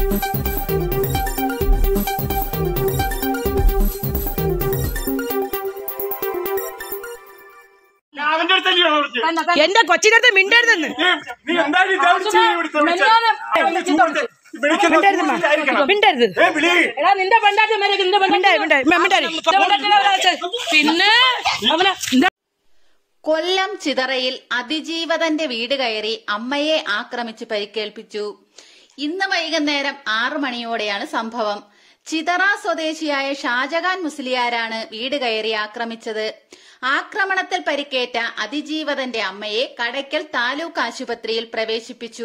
ഞാൻ അവന്റെ അടുത്തല്ലേ വിളിച്ചത് തന്നെ, തന്നെ. എന്റെ കൊച്ചിന്റെ അടുത്ത് മിണ്ടരുതെന്ന് നീ നീ എന്തായാലും ഇതാ വിളിച്ച് വിളിച്ചത് വിളിച്ചത്. അവന്റെ ചൂട് വിളിക്കുന്ന ചൂടിലായിരിക്കണം. മിണ്ടരുത് ഏ, വിളി. എടാ നിന്റെ പെണ്ടാട്ടി മേലെ നിന്റെ പെണ്ടാട്ടി മിണ്ടായി, മിണ്ടായി, മിണ്ടായി. നിന്റെ പെണ്ടാട്ടിനെ അവിടെ വെച്ച്. പിന്നെ അവനെ നിന്റെ കൊല്ലം ചിതറയിൽ അതിജീവതന്റെ വീട് കയറി അമ്മയെ ആക്രമിച്ച് പരിക്കേൽപ്പിച്ചു ഇന്ന് വൈകുന്നേരം ആറു മണിയോടെയാണ് സംഭവം ചിതറ സ്വദേശിയായ ഷാജഹാൻ മുസ്ലിയാരാണ് വീട് കയറി ആക്രമിച്ചത് ആക്രമണത്തിൽ പരിക്കേറ്റ അതിജീവതന്റെ അമ്മയെ കടയ്ക്കൽ താലൂക്ക് ആശുപത്രിയിൽ പ്രവേശിപ്പിച്ചു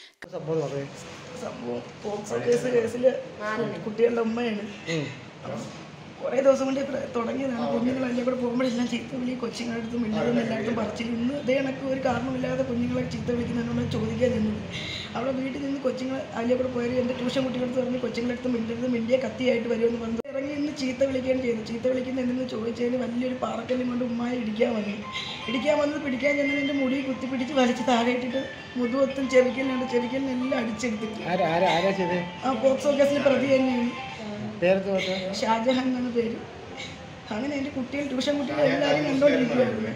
സംഭവം പോക്സോ കേസ് കേസിൽ കുട്ടികളുടെ ഉമ്മയാണ് കുറേ ദിവസം കൊണ്ട് പ്ര- തുടങ്ങിയതാണ് കുഞ്ഞുങ്ങൾ അതിൻ്റെ കൂടെ പോകുമ്പോഴെല്ലാം ചീത്ത വിളി കൊച്ചുങ്ങളുടെ അടുത്തും മിണ്ടാതെന്ന് എല്ലായിടത്തും പറിച്ചിൽ ഇന്ന് ഇതേ കണക്ക് ഒരു കാരണമില്ലാതെ കുഞ്ഞുങ്ങളെ ചീത്ത വിളിക്കുന്നതിനോട് ചോദിക്കാൻ നിന്നു അവിടെ വീട്ടിൽ നിന്ന് കൊച്ചുങ്ങൾ അതിലെ കൂടെ പോയി എൻ്റെ ട്യൂഷൻ കുട്ടികളടുത്ത് പറഞ്ഞ് കൊച്ചുങ്ങളുടെ അടുത്ത് മിണ്ടരുത് മിണ്ടിയ കത്തിയായിട്ട് വരുമെന്ന് പറഞ്ഞു ഇറങ്ങി ഇന്ന് ചീത്ത വിളിക്കുകയാണ് ചെയ്തത് ചീത്ത വിളിക്കുന്ന എന്തെന്ന് ചോദിച്ചതിന് വലിയൊരു പാറക്കല്ലും കൊണ്ട് ഉമ്മായി ഇടിക്കാൻ വന്നു ഇടിക്കാൻ വന്നത് പിടിക്കാൻ ചെന്നത് എൻ്റെ മുടി കുത്തി പിടിച്ച് വലിച്ച് താഴെ ഇട്ടിട്ട് മുതുവത്തും ചെവിക്കലിനുണ്ട് ചെവിക്കലിനെല്ലാം അടിച്ചെടുത്തിട്ട് ആരാ ആരാ ആരാ ചെയ്ത് ആ പോക്സോ കേസിൽ പ്രതി തന്നെയാണ് പേരത്ത് തൊട്ട് ഷാജഹാൻ എന്നാണ് പേര് അങ്ങനെ എൻ്റെ കുട്ടികൾ ട്യൂഷൻ കുട്ടികൾ എല്ലാവരും കണ്ടോണ്ടിരിക്കുകയായിരുന്നു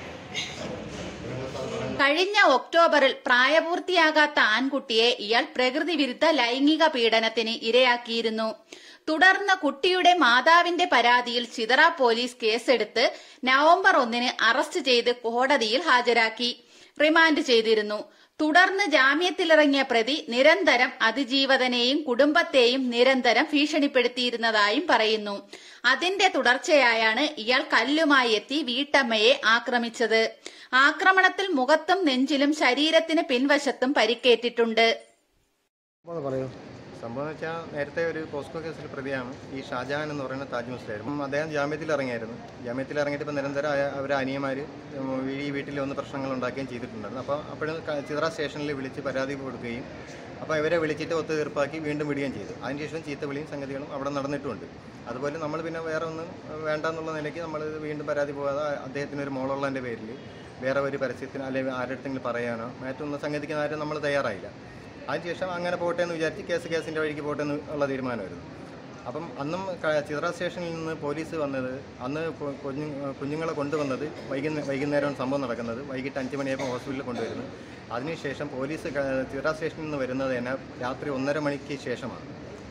കഴിഞ്ഞ ഒക്ടോബറിൽ പ്രായപൂർത്തിയാകാത്ത ആൺകുട്ടിയെ ഇയാൾ പ്രകൃതി വിരുദ്ധ ലൈംഗിക പീഡനത്തിന് ഇരയാക്കിയിരുന്നു തുടർന്ന് കുട്ടിയുടെ മാതാവിന്റെ പരാതിയിൽ ചിതറ പോലീസ് കേസെടുത്ത് നവംബർ ഒന്നിന് അറസ്റ്റ് ചെയ്ത് കോടതിയിൽ ഹാജരാക്കി റിമാൻഡ് ചെയ്തിരുന്നു തുടർന്ന് ജാമ്യത്തിലിറങ്ങിയ പ്രതി നിരന്തരം അതിജീവതനെയും കുടുംബത്തെയും നിരന്തരം ഭീഷണിപ്പെടുത്തിയിരുന്നതായും പറയുന്നു അതിന്റെ തുടർച്ചയായാണ് ഇയാൾ കല്ലുമായി എത്തി വീട്ടമ്മയെ ആക്രമിച്ചത് ആക്രമണത്തിൽ മുഖത്തും നെഞ്ചിലും ശരീരത്തിന് പിൻവശത്തും പരിക്കേറ്റിട്ടുണ്ട് ഒന്ന് പറയൂ സംഭവം എന്ന് വെച്ചാൽ നേരത്തെ ഒരു പോസ്കോ കേസിൽ പ്രതിയാണ് ഈ ഷാജഹാൻ എന്ന് പറയുന്ന താജ് മുസ്ലിം അദ്ദേഹം ജാമ്യത്തിൽ ഇറങ്ങിയായിരുന്നു ജാമ്യത്തിൽ ഇറങ്ങിയിട്ട് ഇപ്പോൾ നിരന്തരം അയ- അവരെ അനിയന്മാർ ഈ വീട്ടിൽ വന്ന് പ്രശ്നങ്ങൾ ഉണ്ടാക്കുകയും ചെയ്തിട്ടുണ്ടായിരുന്നു അപ്പോൾ അപ്പോഴും ക- ചിത്ര സ്റ്റേഷനിൽ വിളിച്ച് പരാതി കൊടുക്കുകയും അപ്പോൾ ഇവരെ വിളിച്ചിട്ട് ഒത്തുതീർപ്പാക്കി വീണ്ടും വിടുകയും ചെയ്തു അതിനുശേഷം ചീത്തവിളിയും സംഗതികളും അവിടെ നടന്നിട്ടുമുണ്ട് അതുപോലെ നമ്മൾ പിന്നെ വേറെ ഒന്നും വേണ്ട എന്നുള്ള നിലയ്ക്ക് നമ്മൾ വീണ്ടും പരാതി പോകാതെ അദ്ദേഹത്തിന് ഒരു മോളുള്ളതിൻ്റെ പേരിൽ വേറെ ഒരു പരസ്യത്തിന് അല്ലെങ്കിൽ ആരുടെ അടുത്തെങ്കിലും പറയാനോ മറ്റൊന്നും സംഗതിക്ക് ആരും നമ്മൾ തയ്യാറായില്ല അതിനുശേഷം അങ്ങനെ പോട്ടെ എന്ന് വിചാരിച്ച് കേസ് കേസിൻ്റെ വഴിക്ക് പോട്ടെ എന്ന് ഉള്ള തീരുമാനമായിരുന്നു അപ്പം അന്നും ക- ചിത്ര സ്റ്റേഷനിൽ നിന്ന് പോലീസ് വന്നത് അന്ന് കു- കുഞ്ഞു കുഞ്ഞുങ്ങളെ കൊണ്ടുവന്നത് വൈകുന്നേ വൈകുന്നേരമാണ് സംഭവം നടക്കുന്നത് വൈകിട്ട് അഞ്ച് മണിയായപ്പോൾ ഹോസ്പിറ്റലിൽ കൊണ്ടുവരുന്നു അതിനുശേഷം പോലീസ് ക- ചിത്ര സ്റ്റേഷനിൽ നിന്ന് വരുന്നത് തന്നെ രാത്രി ഒന്നര മണിക്ക് ശേഷമാണ്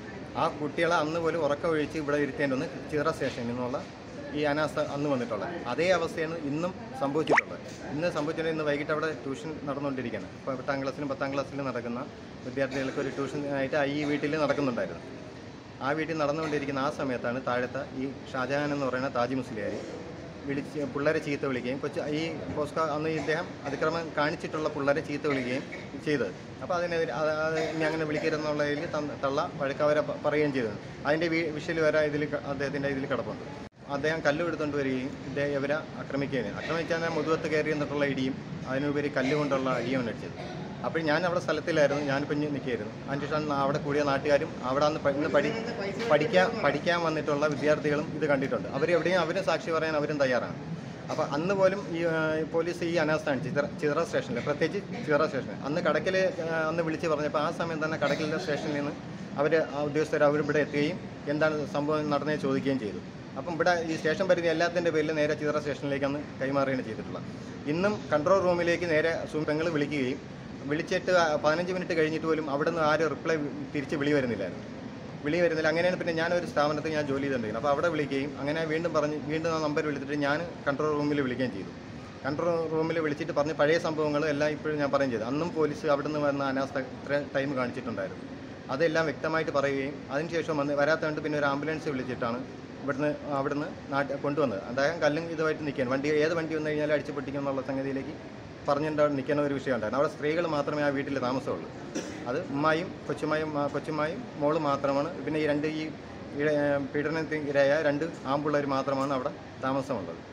ആ കുട്ടികളെ അന്ന് പോലും ഉറക്കം ഒഴിച്ച് ഇവിടെ ഇരുത്തേണ്ടി വന്ന് ചിത്ര സ്റ്റേഷനിൽ നിന്നുള്ള ഈ അനാസ്ഥ അന്ന് വന്നിട്ടുള്ളത് അതേ അവസ്ഥയാണ് ഇന്നും സംഭവിച്ചിട്ടുള്ളത് ഇന്ന് സംഭവിച്ചിട്ടുള്ളത് ഇന്ന് വൈകിട്ട് അവിടെ ട്യൂഷൻ നടന്നുകൊണ്ടിരിക്കുകയാണ് ഇപ്പോൾ എട്ടാം ക്ലാസ്സിലും പത്താം ക്ലാസ്സിലും നടക്കുന്ന വിദ്യാർത്ഥികൾക്ക് ഒരു ട്യൂഷൻ ആയിട്ട് ഈ വീട്ടിൽ നടക്കുന്നുണ്ടായിരുന്നു ആ വീട്ടിൽ നടന്നുകൊണ്ടിരിക്കുന്ന ആ സമയത്താണ് താഴത്തെ ഈ ഷാജഹാൻ എന്ന് പറയുന്ന താജ് മുസ്ലിയാർ വിളിച്ച് പിള്ളേരെ ചീത്ത വിളിക്കുകയും കൊച്ചു ഈ പോസ്കോ അന്ന് ഇദ്ദേഹം അതിക്രമം കാണിച്ചിട്ടുള്ള പിള്ളേരെ ചീത്ത വിളിക്കുകയും ചെയ്തത് അപ്പോൾ അതിനെതിരെ അത് അത് ഇനി അങ്ങനെ വിളിക്കരുതെന്നുള്ളതിൽ തന്ന- തള്ള വഴക്കവരെ പ- പറയുകയും ചെയ്തത് അതിൻ്റെ വിഷയിൽ വരെ ഇതിൽ ക- അദ്ദേഹത്തിൻ്റെ ഇതിൽ കിടപ്പുണ്ട് അദ്ദേഹം കല്ല് എടുത്തുകൊണ്ട് വരികയും ഇദ്ദേഹം ഇവരെ ആക്രമിക്കുകയും ചെയ്തു. ആക്രമിച്ചാൽ മുതുവത്ത് കയറി എന്നിട്ടുള്ള ഇടിയും അതിനുപരി കല്ല് കൊണ്ടുള്ള അടിയും അടിച്ചത് അപ്പോൾ ഞാൻ അവിടെ സ്ഥലത്തിലായിരുന്നു ഞാൻ കുഞ്ഞ് നിൽക്കുകയായിരുന്നു അതിനുശേഷം അവിടെ കൂടിയ നാട്ടുകാരും അവിടെ നിന്ന് ഇന്ന് പഠി പഠിക്കാൻ പഠിക്കാൻ വന്നിട്ടുള്ള വിദ്യാർത്ഥികളും ഇത് കണ്ടിട്ടുണ്ട് അവരെവിടെയും അവരും സാക്ഷി പറയാൻ അവരും തയ്യാറാണ് അപ്പോൾ അന്ന് പോലും ഈ ആ, പോലീസ് ഈ അനാസ്ഥാണ് ചിത്ര ചിത്ര സ്റ്റേഷനിൽ പ്രത്യേകിച്ച് ചിത്ര സ്റ്റേഷനിൽ അന്ന് കടക്കൽ അന്ന് വിളിച്ച് പറഞ്ഞപ്പോൾ ആ സമയം തന്നെ കടക്കലിലെ സ്റ്റേഷനിൽ നിന്ന് അവർ ഉദ്യോഗസ്ഥർ അവരിവിടെ എത്തുകയും എന്താണ് സംഭവം നടന്നതെന്ന് ചോദിക്കുകയും ചെയ്തു അപ്പം ഇവിടെ ഈ സ്റ്റേഷൻ പരിധി എല്ലാത്തിൻ്റെ പേരിൽ നേരെ ചിത്ര സ്റ്റേഷനിലേക്കാണ് കൈമാറുകയാണ് ചെയ്തിട്ടുള്ളത് ഇന്നും കൺട്രോൾ റൂമിലേക്ക് നേരെ സുഹൃത്തുക്കൾ വിളിക്കുകയും വിളിച്ചിട്ട് ആ പതിനഞ്ച് മിനിറ്റ് കഴിഞ്ഞിട്ട് പോലും അവിടെ നിന്ന് ആരും റിപ്ലൈ തിരിച്ച് വിളി വരുന്നില്ലായിരുന്നു വിളി വരുന്നില്ല അങ്ങനെയാണ് പിന്നെ ഞാനൊരു സ്ഥാപനത്തിൽ ഞാൻ ജോലി ചെയ്തിട്ടുണ്ടായിരുന്നു അപ്പോൾ അവിടെ വിളിക്കുകയും അങ്ങനെ വീണ്ടും പറഞ്ഞ് വീണ്ടും ആ നമ്പർ വിളിച്ചിട്ട് ഞാൻ കൺട്രോൾ റൂമിൽ വിളിക്കുകയും ചെയ്തു കൺട്രോൾ റൂമിൽ വിളിച്ചിട്ട് പറഞ്ഞ് പഴയ സംഭവങ്ങൾ എല്ലാം ഇപ്പോഴും ഞാൻ പറയുകയും ചെയ്തു അന്നും പോലീസ് അവിടെ നിന്ന് വന്ന അനാസ്ഥ ഇത്ര ടൈം കാണിച്ചിട്ടുണ്ടായിരുന്നു അതെല്ലാം വ്യക്തമായിട്ട് പറയുകയും അതിനുശേഷം വന്ന് വരാത്തതുകൊണ്ട് പിന്നെ ഒരു ആംബുലൻസ് വിളിച്ചിട്ടാണ് ഇവിടുന്ന് അവിടുന്ന് നാട്ടിൽ കൊണ്ടുവന്നത് അദ്ദേഹം കല്ലും ഇതുമായിട്ട് നിൽക്കുകയാണ് വണ്ടി ഏത് വണ്ടി വന്നു കഴിഞ്ഞാൽ അടിച്ചു പൊട്ടിക്കും എന്നുള്ള സംഗതിയിലേക്ക് പറഞ്ഞിട്ട് നിൽക്കുന്ന ഒരു വിഷയം ഉണ്ടായിരുന്നു അവിടെ സ്ത്രീകൾ മാത്രമേ ആ വീട്ടിൽ താമസമുള്ളൂ അത് ഉമ്മായും കൊച്ചുമായും ആ, കൊച്ചുമായും മോള് മാത്രമാണ് പിന്നെ ഈ രണ്ട് ഈ ഇട- പീഡനത്തിന് ഇരയായ രണ്ട് ആമ്പിള്ളേർ മാത്രമാണ് അവിടെ താമസമുള്ളത്